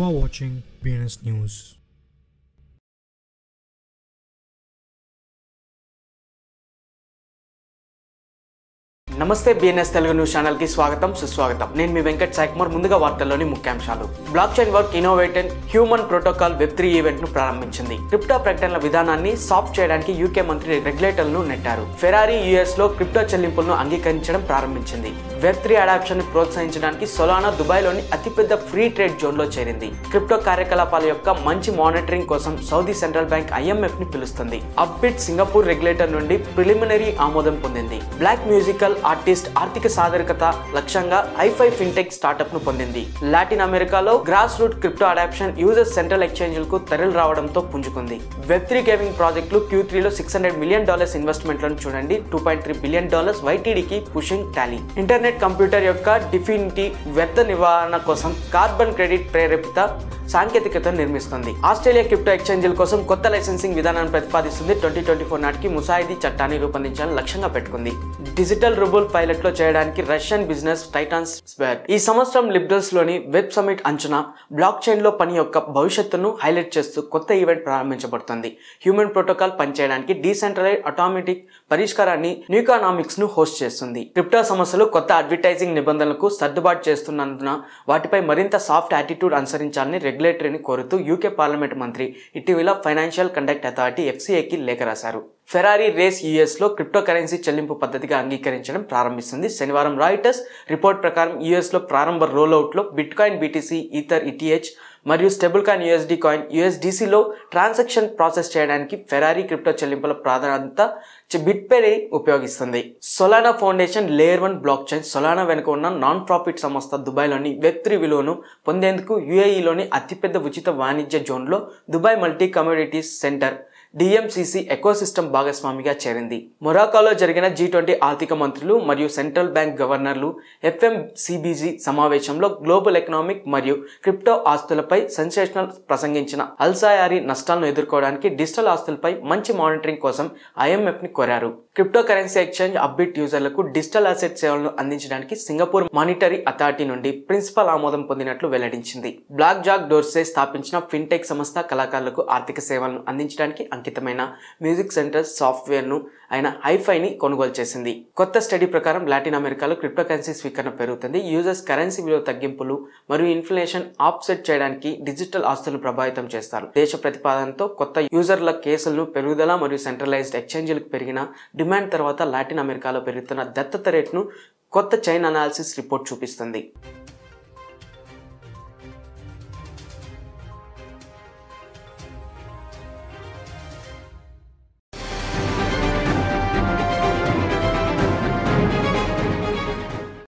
are watching BNS News. నమస్తే BNS Telugu news channel కి స్వాగతం సుస్వాగతం నేను మీ వెంకట్ సాయికుమార్ ముందుగా వార్తల్లోని ముఖ్యాంశాలు block chain work innovated human protocol web three event ను ప్రారంభించింది క్రిప్టో ప్రకటనల విధానాన్ని సాఫ్ట్ చేయడానికి యూకే మంత్రి రెగ్యులేటర్లను నెట్టారు ఫెరారీ యుఎస్ లో క్రిప్టో చెల్లింపులను అంగీకరించడం ప్రారంభించింది వెబ్ త్రీ అడాప్షన్ ని ప్రోత్సహించడానికి సొలానా దుబాయ్ లోని అతిపెద్ద ఫ్రీ ట్రేడ్ జోన్ లో చేరింది క్రిప్టో కార్యకలాపాల యొక్క మంచి మానిటరింగ్ కోసం సౌదీ సెంట్రల్ బ్యాంక్ ఐఎంఎఫ్ ని పిలుస్తుంది అప్బిట్ సింగపూర్ రెగ్యులేటర్ నుండి ప్రిలిమినరీ ఆమోదం పొందింది బ్లాక్ మ్యూజికల్ ఆర్టిస్ట్ ఆర్థిక సాధరికత లక్ష్యంగా ఐఫై ఫిన్టెక్ స్టార్టప్ ను పొందింది లాటిన్ అమెరికాలో grass root crypto adoption user central ఎక్స్చేంజ్లకు తరలి రావడంతో పుంజుకుంది వెబ్ త్రీ గేమింగ్ ప్రాజెక్టులు క్యూ త్రీలో సిక్స్ హండ్రెడ్ మిలియన్ డాలర్స్ ఇన్వెస్ట్మెంట్లను చూడండి two point three billion dollars వైటీడీకి పుషింగ్ టాలీ ఇంటర్నెట్ కంప్యూటర్ యొక్క డిఫినిటీ వ్యర్థ నివారణ కోసం కార్బన్ క్రెడిట్ ప్రేరేపిత సాంకేతికతను నిర్మిస్తుంది ఆస్ట్రేలియా క్రిప్టో ఎక్స్చేంజ్ల కోసం కొత్త లైసెన్సింగ్ విధానాన్ని ప్రతిపాదిస్తుంది ట్వంటీ ట్వంటీ ఫోర్ నాటికి ముసాయిదీ చట్టాన్ని రూపొందించాలని లక్ష్యంగా పెట్టుకుంది డిజిటల్ రూబుల్ పైలట్ లో చేయడానికి రష్యన్ బిజినెస్ టైటాన్స్ స్పేర్ ఈ సంవత్సరం లిబ్రల్స్ లోని వెబ్ సమిట్ అంచనా బ్లాక్ చైన్ లో పని యొక్క భవిష్యత్తును హైలైట్ చేస్తూ కొత్త ఈవెంట్ ప్రారంభించబడుతుంది హ్యూమన్ ప్రోటోకాల్ పనిచేయడానికి డీసెంట్రలైజ్ ఆటోమేటిక్ పరిష్కారాన్ని న్యూకానామిక్స్ ను హోస్ట్ చేస్తుంది క్రిప్టో సమస్యలు కొత్త అడ్వర్టైజింగ్ నిబంధనలకు సర్దుబాటు చేస్తున్నందున వాటిపై మరింత సాఫ్ట్ యాటిట్యూడ్ అనుసరించాలని రెగ్యులేటరీని కోరుతూ యూకే పార్లమెంట్ మంత్రి ఇటీవల ఫైనాన్షియల్ కండక్ట్ అథారిటీ ఎఫ్సీఏకి లేఖ రాశారు ఫెరారీ రేస్ యుఎస్ లో క్రిప్టో కరెన్సీ చెల్లింపు పద్ధతిగా అంగీకరించడం ప్రారంభిస్తుంది శనివారం రాయిటర్స్ రిపోర్ట్ ప్రకారం యుఎస్ లో ప్రారంభ రోల్అవుట్ లో bit coin BTC ether ETH మరియు స్టెబుల్ కాయిన్ యూఎస్డి కాయిన్ యూఎస్డిసిలో ట్రాన్సాక్షన్ ప్రాసెస్ చేయడానికి ఫెరారీ క్రిప్టో చెల్లింపుల ప్రాధాన్యత బిట్పేని ఉపయోగిస్తుంది Solana foundation layer one block chain Solana వెనుక ఉన్న నాన్ ప్రాఫిట్ సంస్థ దుబాయ్లోని వెబ్ త్రీ విలువను పొందేందుకు యుఏఈలోని అతిపెద్ద ఉచిత వాణిజ్య జోన్లో Dubai multi communities centre DMCC ecosystem భాగస్వామిగా చేరింది మొరాకోలో జరిగిన జీ ట్వంటీ ఆర్థిక మంత్రులు మరియు సెంట్రల్ బ్యాంక్ గవర్నర్లు ఎఫ్ఎంసిబిజి సమావేశంలో గ్లోబల్ ఎకనామిక్ మరియు క్రిప్టో ఆస్తులపై సెన్సేషనల్ ప్రసంగించిన అల్సాయారీ నష్టాలను ఎదుర్కోవడానికి డిజిటల్ ఆస్తులపై మంచి మానిటరింగ్ కోసం ఐఎంఎఫ్ ని కోరారు క్రిప్టో కరెన్సీ ఎక్స్చేంజ్ అప్బిట్ యూజర్లకు డిజిటల్ అసెట్ సేవలను అందించడానికి సింగపూర్ మానిటరీ అథారిటీ నుండి ప్రిన్సిపల్ ఆమోదం పొందినట్లు వెల్లడించింది బ్లాక్ జాక్ డోర్సే స్థాపించిన ఫిన్టెక్ సంస్థ కళాకారులకు ఆర్థిక సేవలను అందించడానికి అంకితమైన మ్యూజిక్ సెంటర్ సాఫ్ట్వేర్ను అయిన హైఫైని కొనుగోలు చేసింది కొత్త స్టడీ ప్రకారం లాటిన్ అమెరికాలో క్రిప్టో కరెన్సీ స్వీకరణ పెరుగుతుంది యూజర్స్ కరెన్సీ విలువ తగ్గింపులు మరియు ఇన్ఫ్లేషన్ ఆఫ్సెట్ చేయడానికి డిజిటల్ ఆస్తులను ప్రభావితం చేస్తారు దేశ ప్రతిపాదనతో కొత్త యూజర్ల కేసులను పెరుగుదల మరియు సెంట్రలైజ్డ్ ఎక్స్చేంజ్లకు పెరిగిన డిమాండ్ తర్వాత లాటిన్ అమెరికాలో పెరుగుతున్న దత్తత రేటును కొత్త చైన్ అనాలిసిస్ రిపోర్ట్ చూపిస్తుంది